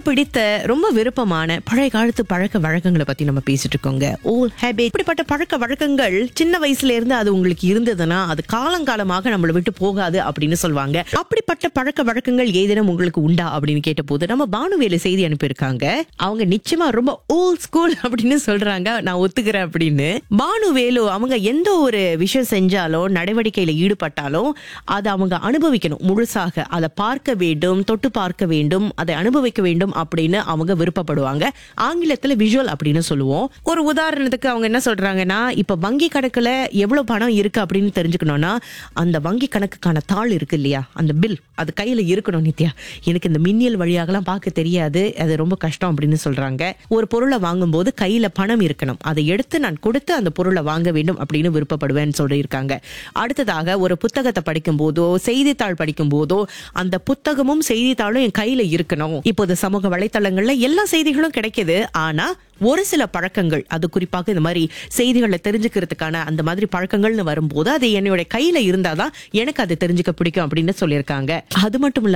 பிடித்த ரொம்ப விருப்பமான பழைய காலத்து பழக்க வழக்கங்களை பத்தி நம்ம பேசிட்டு இருக்கோங்க ஓல் ஹேபிட் இப்படிப்பட்ட பழக்க வழக்கங்கள் சின்ன வயசுல இருந்து அது உங்களுக்கு இருந்ததுன்னா அது காலங்காலமாக நம்மளை விட்டு போகாது அப்படின்னு சொல்லுவாங்க அப்படிப்பட்ட பழக்க வழக்கங்கள் ஏதேனும் உங்களுக்கு உண்டா அப்படின்னு கேட்டபோது நம்ம பானுவேலு செய்தி அனுப்பியிருக்காங்க அவங்க நிச்சயமா ரொம்ப ஓல்ட் ஸ்கூல் அப்படின்னு சொல்றாங்க நான் ஒத்துக்கிறேன் அப்படின்னு பானுவேலு அவங்க எந்த ஒரு விஷயம் செஞ்சாலும் நடவடிக்கையில ஈடுபட்டாலும் அதை அவங்க அனுபவிக்கணும் முழுசாக அதை பார்க்க வேண்டும் தொட்டு பார்க்க வேண்டும் அதை அனுபவிக்க வேண்டும் அப்படின்னு அவங்க விருப்பப்படுவாங்க ஆங்கிலத்துல விஷுவல் அப்படின்னு சொல்லுவோம் ஒரு உதாரணத்துக்கு அவங்க என்ன சொல்றாங்கன்னா இப்ப வங்கி கணக்குல எவ்வளவு பணம் இருக்கு அப்படின்னு தெரிஞ்சுக்கணும்னா அந்த வங்கி கணக்குக்கான தாள் இருக்கு இல்லையா அந்த பில் அது கையில இருக்கணும் நித்யா எனக்கு இந்த மின்னியல் வழியாகலாம் பார்க்க தெரியாது அது ரொம்ப கஷ்டம் அப்படின்னு சொல்றாங்க ஒரு பொருளை வாங்கும்போது கையில பணம் இருக்கணும் அதை எடுத்து நான் கொடுத்து அந்த பொருளை வாங்க வேண்டும் அப்படின்னு விருப்பப்படுவேன்னு சொல்லியிருக்காங்க அடுத்ததாக ஒரு புத்தகத்தை படிக்கும் போதோ செய்தித்தாள் படிக்கும் போதோ அந்த புத்தகமும் செய்தித்தாளும் என் கையில இருக்கணும் இப்போது சமூக வலைத்தளங்கள்ல எல்லா செய்திகளும் கிடைக்குது ஆனா ஒரு சில பழக்கங்கள் அது குறிப்பாக இந்த மாதிரி செய்திகளை தெரிஞ்சுக்கிறதுக்கான அந்த மாதிரி பழக்கங்கள்னு வரும்போது அது என்னுடைய கையில இருந்தாதான் எனக்கு அது தெரிஞ்சுக்க பிடிக்கும் அப்படின்னு சொல்லியிருக்காங்க அது மட்டும் இல்ல